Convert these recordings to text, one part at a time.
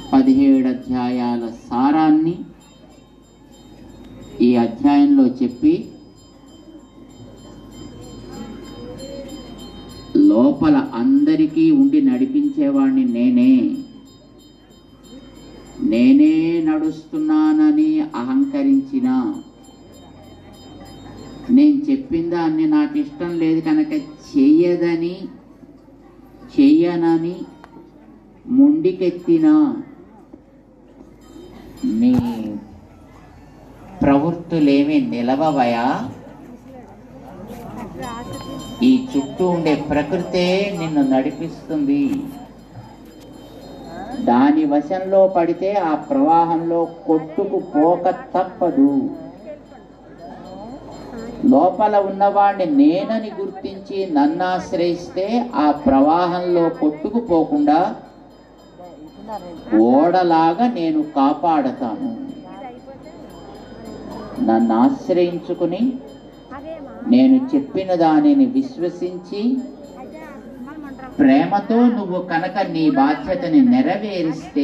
పదిహేడు అధ్యాయాల సారాన్ని ఈ అధ్యాయంలో చెప్పి లోపల అందరికీ ఉండి నడిపించేవాణ్ణి నేనే నేనే నడుస్తున్నానని అహంకరించిన నేను చెప్పిన దాన్ని నాకు ఇష్టం లేదు కనుక చెయ్యదని చెయ్యనని ముండికెత్తిన నీ ప్రవృత్తులేమి నిలవవయా ఈ చుట్టూ ఉండే ప్రకృతే నిన్ను నడిపిస్తుంది దాని వశంలో పడితే ఆ ప్రవాహంలో కొట్టుకు పోక తప్పదు లోపల ఉన్నవాడిని నేనని గుర్తించి నన్ను ఆశ్రయిస్తే ఆ ప్రవాహంలో కొట్టుకుపోకుండా ఓడలాగా నేను కాపాడతాను నన్ను ఆశ్రయించుకుని నేను చెప్పిన దానిని విశ్వసించి ప్రేమతో నువ్వు కనుక నీ బాధ్యతని నెరవేరిస్తే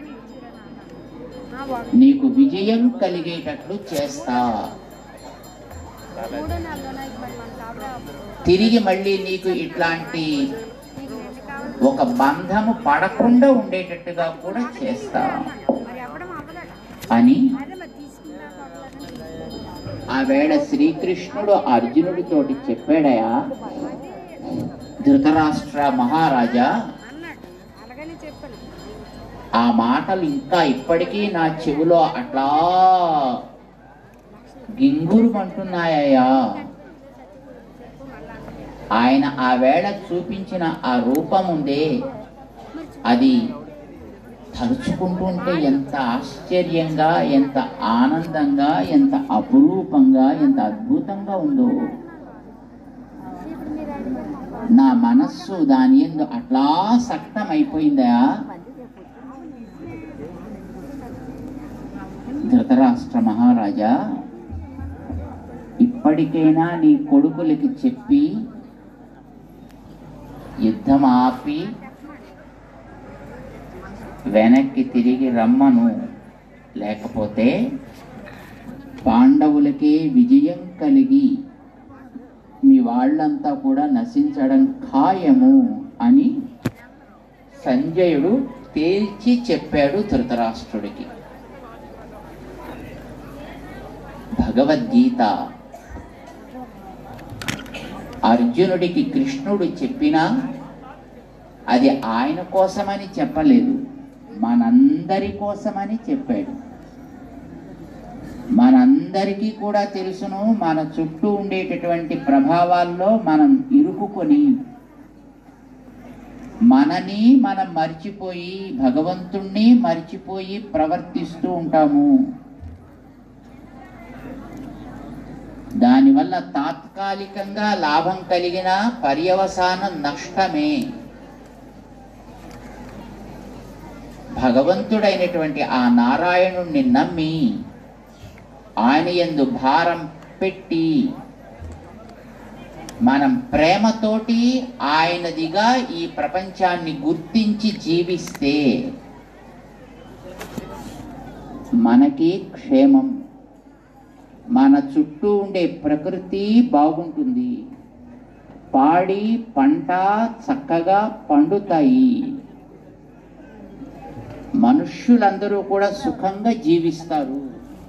నీకు విజయం కలిగేటట్లు చేస్తా తిరిగి మళ్ళీ నీకు ఇట్లాంటి ఒక బంధము పడకుండా ఉండేటట్టుగా కూడా చేస్తా అని ఆ వేళ శ్రీకృష్ణుడు అర్జునుడితోటి చెప్పాడయా ధృతరాష్ట్ర మహారాజా అలాగనే చెప్పాను ఆ మాటలు ఇంకా ఇప్పటికీ నా చెవిలో అట్లా గింగురుమంటున్నాయ్యా ఆయన ఆ వేళ చూపించిన ఆ రూపం ఉందే అది తలుచుకుంటుంటే ఎంత ఆశ్చర్యంగా ఎంత ఆనందంగా ఎంత అపురూపంగా ఎంత అద్భుతంగా ఉందో నా మనస్సు దాని ఎందు అట్లా సక్తం అయిపోయిందా ధృతరాష్ట్ర మహారాజా ఇప్పటికైనా నీ కొడుకులకి చెప్పి యుద్ధం ఆపి వెనక్కి తిరిగి రమ్మను లేకపోతే పాండవులకే విజయం కలిగి మీ వాళ్ళంతా కూడా నశించడం ఖాయము అని సంజయుడు తేల్చి చెప్పాడు ధృతరాష్ట్రుడికి భగవద్గీత అర్జునుడికి కృష్ణుడు చెప్పినా అది ఆయన కోసమని చెప్పలేదు మనందరి కోసమని చెప్పాడు మనందరికీ కూడా తెలుసును మన చుట్టూ ఉండేటటువంటి ప్రభావాల్లో మనం ఇరుకుకొని మనని మనం మర్చిపోయి భగవంతుణ్ణి మర్చిపోయి ప్రవర్తిస్తూ ఉంటాము దానివల్ల తాత్కాలికంగా లాభం కలిగిన పర్యవసానం నష్టమే భగవంతుడైనటువంటి ఆ నారాయణుణ్ణి నమ్మి ఆయన యందు భారం పెట్టి మనం ప్రేమతోటి ఆయనదిగా ఈ ప్రపంచాన్ని గుర్తించి జీవిస్తే మనకి క్షేమం మన చుట్టూ ఉండే ప్రకృతి బాగుంటుంది పాడి పంట చక్కగా పండుతాయి మనుష్యులందరూ కూడా సుఖంగా జీవిస్తారు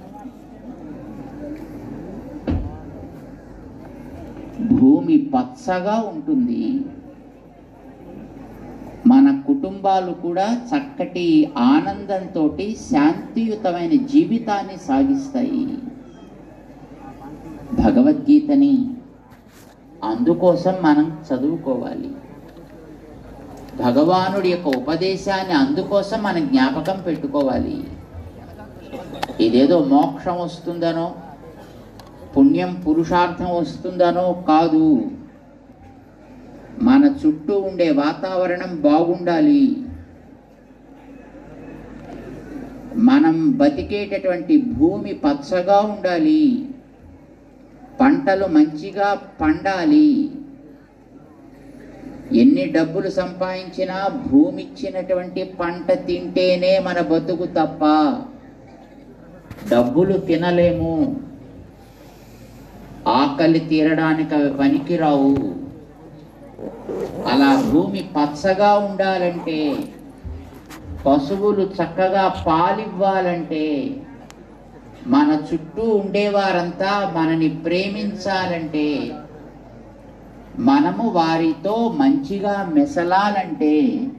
భూమి పచ్చగా ఉంటుంది మన కుటుంబాలు కూడా చక్కటి ఆనందంతో శాంతియుతమైన జీవితాన్ని సాగిస్తాయి భగవద్గీతని అందుకోసం మనం చదువుకోవాలి భగవానుడి యొక్క ఉపదేశాన్ని అందుకోసం మనం జ్ఞాపకం పెట్టుకోవాలి ఇదేదో మోక్షం వస్తుందనో పుణ్యం పురుషార్థం వస్తుందనో కాదు మన చుట్టూ ఉండే వాతావరణం బాగుండాలి మనం బతికేటటువంటి భూమి పచ్చగా ఉండాలి పంటలు మంచిగా పండాలి ఎన్ని డబ్బులు సంపాదించినా భూమి ఇచ్చినటువంటి పంట తింటేనే మన బతుకు తప్ప డబ్బులు తినలేము ఆకలి తీరడానికి అవి పనికిరావు అలా భూమి పచ్చగా ఉండాలంటే పశువులు చక్కగా పాలివ్వాలంటే మన చుట్టూ ఉండేవారంతా మనని ప్రేమించాలంటే మనము వారితో మంచిగా మెసలాలంటే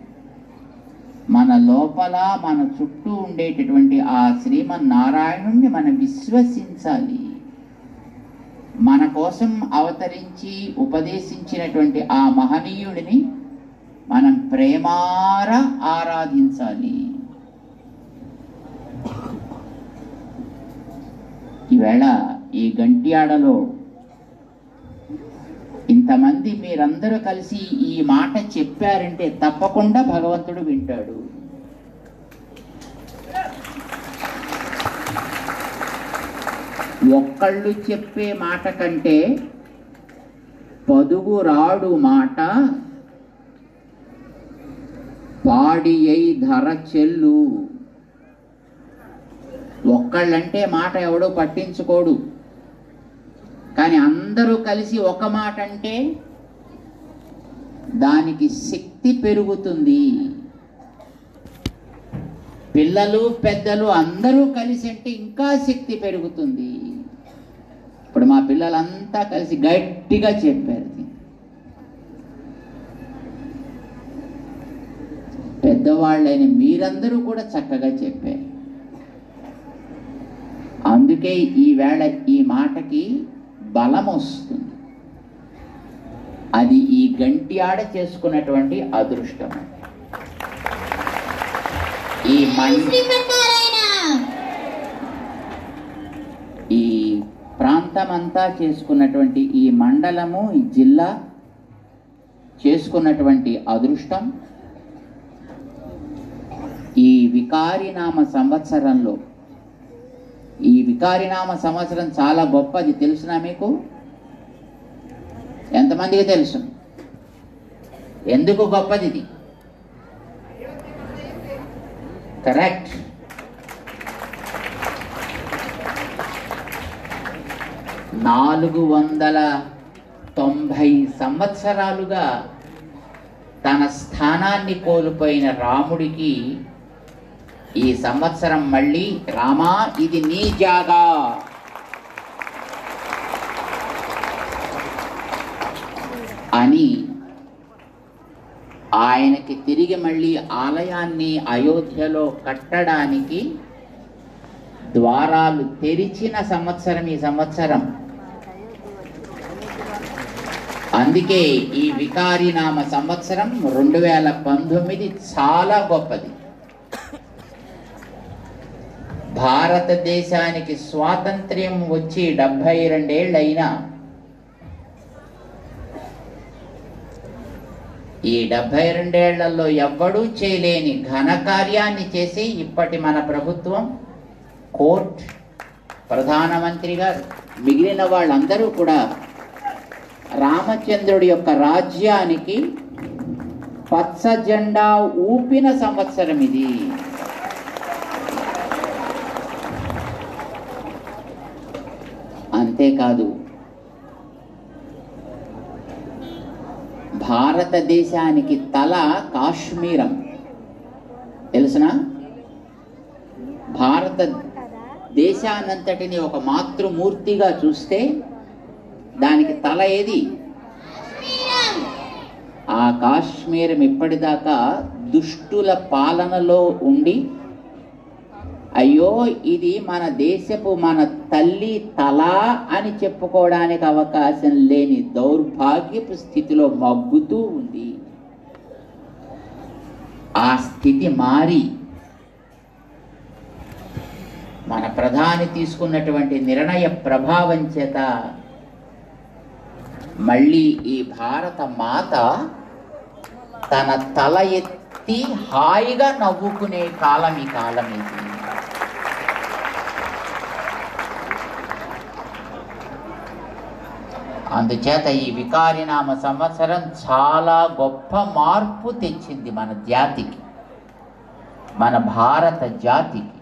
మన లోపల మన చుట్టూ ఉండేటటువంటి ఆ శ్రీమన్నారాయణుణ్ణి మనం విశ్వసించాలి మన కోసం అవతరించి ఉపదేశించినటువంటి ఆ మహనీయుడిని మనం ప్రేమార ఆరాధించాలి ఈవేళ ఈ గంట్యాడలో ఇంతమంది మీరందరూ కలిసి ఈ మాట చెప్పారంటే తప్పకుండా భగవంతుడు వింటాడు ఒక్కళ్ళు చెప్పే మాట కంటే పదుగు రాడు మాట పాడి అయి ధర చెల్లు ఒక్కళ్ళంటే మాట ఎవడో పట్టించుకోడు కానీ అందరూ కలిసి ఒక మాట అంటే దానికి శక్తి పెరుగుతుంది పిల్లలు పెద్దలు అందరూ కలిసి అంటే ఇంకా శక్తి పెరుగుతుంది ఇప్పుడు మా పిల్లలంతా కలిసి గట్టిగా చెప్పారు దీన్ని. పెద్దవాళ్ళైన మీరందరూ కూడా చక్కగా చెప్పారు అందుకే ఈ వేళ ఈ మాటకి బలం వస్తుంది అది ఈ గంట్యాడ చేసుకున్నటువంటి అదృష్టం ఈ మం- ఈ ప్రాంతమంతా చేసుకున్నటువంటి ఈ మండలము ఈ జిల్లా చేసుకున్నటువంటి అదృష్టం ఈ వికారినామ సంవత్సరంలో ఈ వికారినామ సంవత్సరం చాలా గొప్పది తెలుసునా మీకు ఎంతమందికి తెలుసు ఎందుకు గొప్పది ఇది కరెక్ట్ నాలుగు వందల తొంభై సంవత్సరాలుగా తన స్థానాన్ని కోల్పోయిన రాముడికి ఈ సంవత్సరం మళ్ళీ రామా ఇది నీ జాగా అని ఆయనకి తిరిగి మళ్ళీ ఆలయాన్ని అయోధ్యలో కట్టడానికి ద్వారాలు తెరిచిన సంవత్సరం ఈ సంవత్సరం అందుకే ఈ వికారినామ సంవత్సరం రెండు వేల పంతొమ్మిది చాలా గొప్పది భారతదేశానికి స్వాతంత్ర్యం వచ్చి డెబ్బై రెండేళ్ళైనా ఈ డెబ్బై రెండేళ్లలో ఎవ్వడూ చేయలేని ఘనకార్యాన్ని చేసి ఇప్పటి మన ప్రభుత్వం కోర్ట్ ప్రధానమంత్రి గారు మిగిలిన వాళ్ళందరూ కూడా రామచంద్రుడి యొక్క రాజ్యానికి పచ్చ జెండా ఊపిన సంవత్సరం ఇది అంతేకాదు భారతదేశానికి తల కాశ్మీరం తెలుసునా భారత దేశానంతటిని ఒక మాతృమూర్తిగా చూస్తే దానికి తల ఏది ఆ కాశ్మీరం ఇప్పటిదాకా దుష్టుల పాలనలో ఉండి అయ్యో ఇది మన దేశపు మన తల్లి తల అని చెప్పుకోవడానికి అవకాశం లేని దౌర్భాగ్యపు స్థితిలో మగ్గుతూ ఉంది ఆ స్థితి మారి మన ప్రధాని తీసుకున్నటువంటి నిర్ణయ ప్రభావం చేత మళ్ళీ ఈ భారత మాత తన తల ఎత్తి హాయిగా నవ్వుకునే కాలం ఈ కాలం ఇది అందుచేత ఈ వికారినామ సంవత్సరం చాలా గొప్ప మార్పు తెచ్చింది మన జాతికి మన భారత జాతికి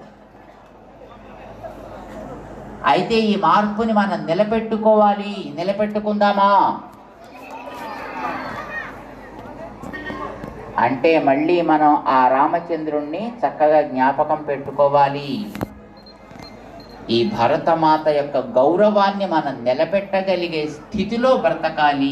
అయితే ఈ మార్పుని మనం నిలబెట్టుకోవాలి నిలబెట్టుకుందామా అంటే మళ్ళీ మనం ఆ రామచంద్రుణ్ణి చక్కగా జ్ఞాపకం పెట్టుకోవాలి ఈ భరతమాత యొక్క గౌరవాన్ని మనం నిలబెట్టగలిగే స్థితిలో బ్రతకాలి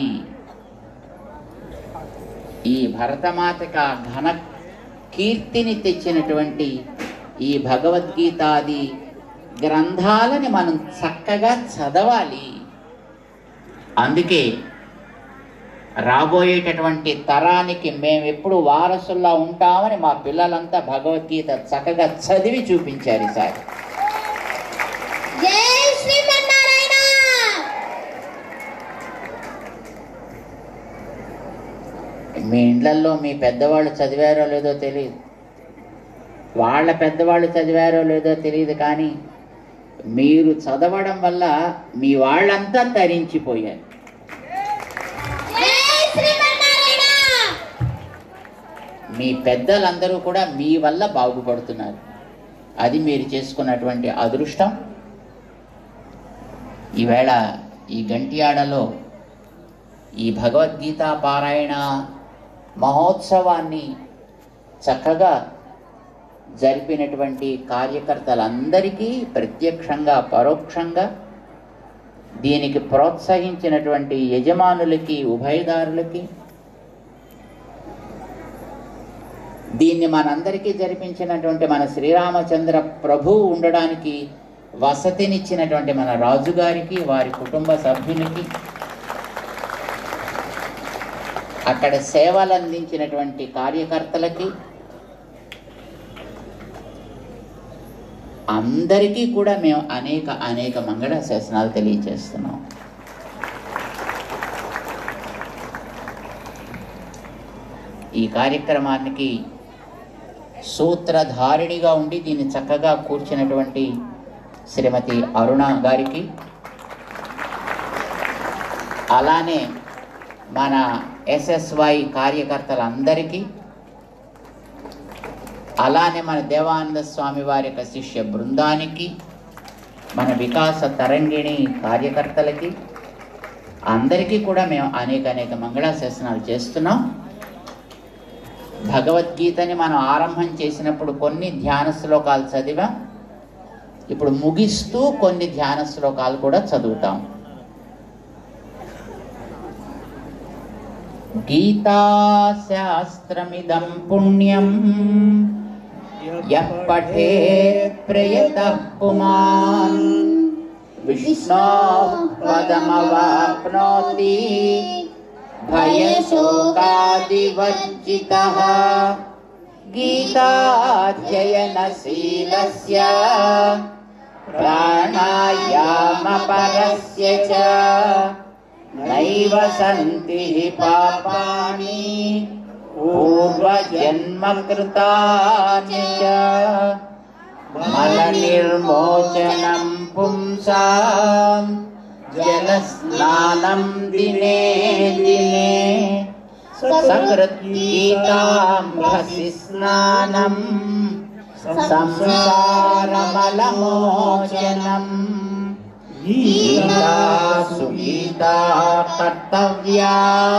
ఈ భరతమాతకి ఆ ఘన కీర్తిని తెచ్చినటువంటి ఈ భగవద్గీతాది గ్రంథాలని మనం చక్కగా చదవాలి అందుకే రాబోయేటటువంటి తరానికి మేము ఎప్పుడు వారసుల్లా ఉంటామని మా పిల్లలంతా భగవద్గీత చక్కగా చదివి చూపించారు ఈసారి జై శ్రీమన్నారాయణ మీ ఇండ్లల్లో మీ పెద్దవాళ్ళు చదివారో లేదో తెలియదు వాళ్ళ పెద్దవాళ్ళు చదివారో లేదో తెలియదు కానీ మీరు చదవడం వల్ల మీ వాళ్ళంతా తరించిపోయారు జై శ్రీమన్నారాయణ మీ పెద్దలందరూ కూడా మీ వల్ల బాగుపడుతున్నారు అది మీరు చేసుకున్నటువంటి అదృష్టం ఈవేళ ఈ గంటియాడలో ఈ భగవద్గీత పారాయణ మహోత్సవాన్ని చక్కగా జరిపినటువంటి కార్యకర్తలందరికీ ప్రత్యక్షంగా పరోక్షంగా దీనికి ప్రోత్సహించినటువంటి యజమానులకి ఉభయదారులకి దీన్ని మనందరికీ జరిపించినటువంటి మన శ్రీరామచంద్ర ప్రభు ఉండడానికి వసతినిచ్చినటువంటి మన రాజుగారికి వారి కుటుంబ సభ్యులకి అక్కడ సేవలు అందించినటువంటి కార్యకర్తలకి అందరికీ కూడా మేము అనేక అనేక మంగళ శాసనాలు తెలియజేస్తున్నాం ఈ కార్యక్రమానికి సూత్రధారిణిగా ఉండి దీన్ని చక్కగా కూర్చున్నటువంటి శ్రీమతి అరుణ గారికి అలానే మన ఎస్ఎస్వై కార్యకర్తలందరికీ అలానే మన దేవానంద స్వామి వారి యొక్క శిష్య బృందానికి మన వికాస తరంగిణి కార్యకర్తలకి అందరికీ కూడా మేము అనేక అనేక మంగళాశాసనాలు చేస్తున్నాం భగవద్గీతని మనం ఆరంభం చేసినప్పుడు కొన్ని ధ్యాన శ్లోకాలు చదివాం ఇప్పుడు ముగిస్తూ కొన్ని ధ్యాన శ్లోకాలు కూడా చదువుతాం గీతాశాస్త్రమిదం పుణ్యం యః పఠేత్ ప్రయతః పుమాన్ విష్ణోః పదమవాప్నోతి भयशोकादिवर्जितः गीताध्ययनशीलस्य प्राणायामपरस्य च नैव सन्ति हि पापानि पूर्वजन्मकृतानि च मलनिर्मोचनं पुंसाम् जलस्नानं दिने दिने सकृद्गीताम्भसि स्नानं संसारमलमोचनम् गीता सुगीता कर्तव्या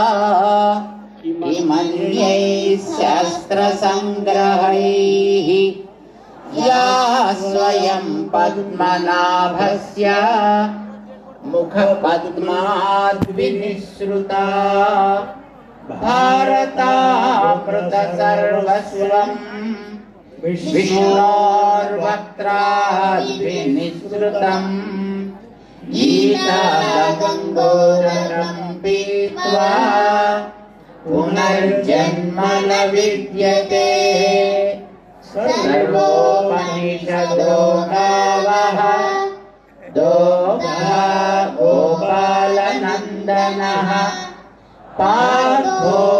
इमन्यैः शास्त्रसङ्ग्रहैः या स्वयं पद्मनाभस्य मुखपद्माद्विनिःसृता भारतामृतसर्वस्वम् विष्णोर्वक्त्राद्विनिःसृतम् गीतागङ्गोदरं पीत्वा पुनर्जन्म न विद्यते सर्वोपनिषदो गावः दोग्धा गोपालनन्दनः पार्थो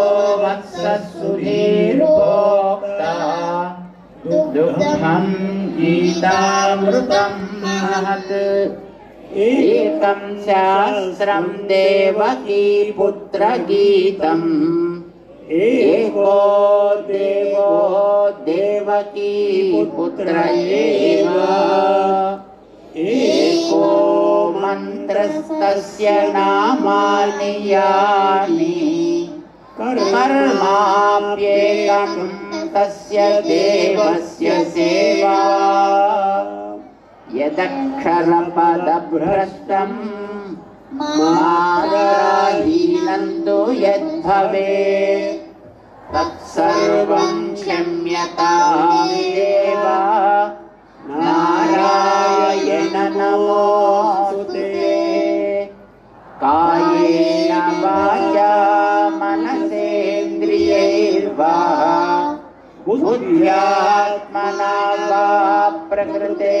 वत्ससुधीर्भोक्ता दुग्धं गीतामृतं महत् ఏకం శాస్త్రం దేవకీ పుత్ర గీతం ఏకో దేవో దేవకీ పుత్ర ఏవ ఏకో మంత్రస్తస్య నామాని యాని కర్మాప్యేకం తస్య దేవస్య సేవా యదక్షరపదభ్రష్టం మారాహీనంతు యద్భవేత్ తత్సర్వం క్షమ్యతాం దేవ నారాయణ నమోస్తుతే కాయేన వాచా మనసేంద్రియైర్వా బుద్ధ్యాత్మనా వా ప్రకృతే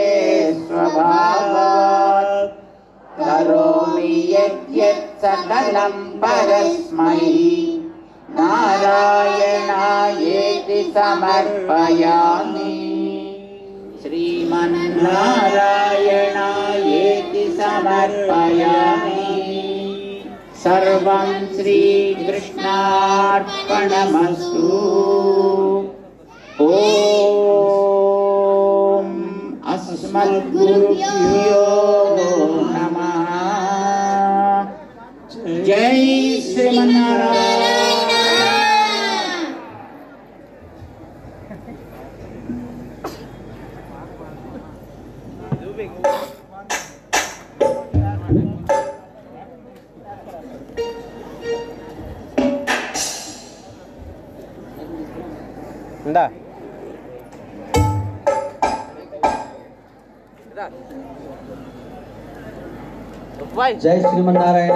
స్వభావాత్ కరోమి యద్యత్ సకలం పరస్మై నారాయణాయేతి సమర్పయామి శ్రీమన్నారాయణాయేతి సమర్పయామి సర్వం శ్రీకృష్ణార్పణమస్తు ఓం అస్మద్గురుభ్యో నమః జై శ్రీమన్నారాయణ ఇందా జై శ్రీమన్నారాయణ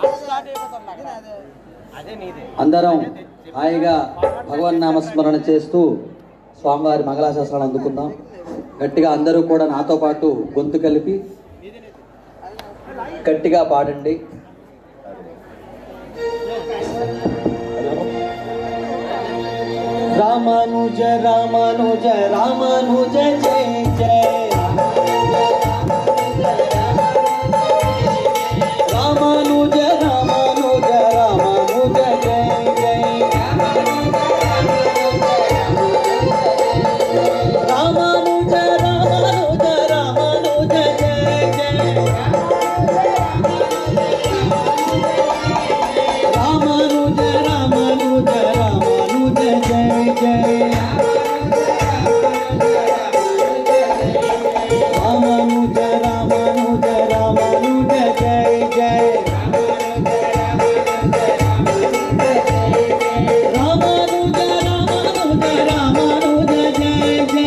అందరం హాయిగా భగవన్ నామస్మరణ చేస్తూ స్వామివారి మంగళాశాస్త్రాలు అందుకుందాం గట్టిగా అందరూ కూడా నాతో పాటు గొంతు కలిపి గట్టిగా పాడండి రామానుజ రామానుజ రామానుజ జయ జయ